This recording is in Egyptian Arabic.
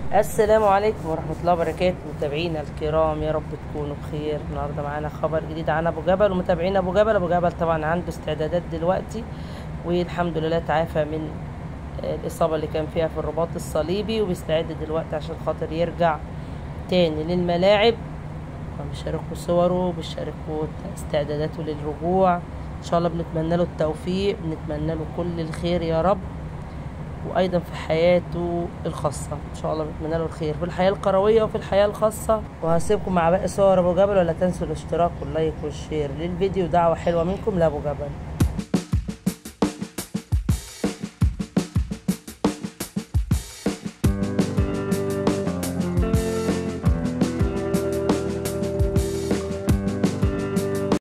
السلام عليكم ورحمة الله وبركاته متابعينا الكرام يا رب تكونوا بخير النهاردة معانا خبر جديد عن أبو جبل ومتابعين أبو جبل أبو جبل طبعا عنده استعدادات دلوقتي والحمد لله تعافى من الإصابة اللي كان فيها في الرباط الصليبي وبيستعد دلوقتي عشان خاطر يرجع تاني للملاعب بيشاركوا صوره بيشاركوا استعداداته للرجوع إن شاء الله بنتمنى له التوفيق بنتمنى له كل الخير يا رب وايضا في حياته الخاصه ان شاء الله بتمنى له الخير في الحياه القرويه وفي الحياه الخاصه وهسيبكم مع باقي صور ابو جبل ولا تنسوا الاشتراك واللايك والشير للفيديو دعوه حلوه منكم لابو جبل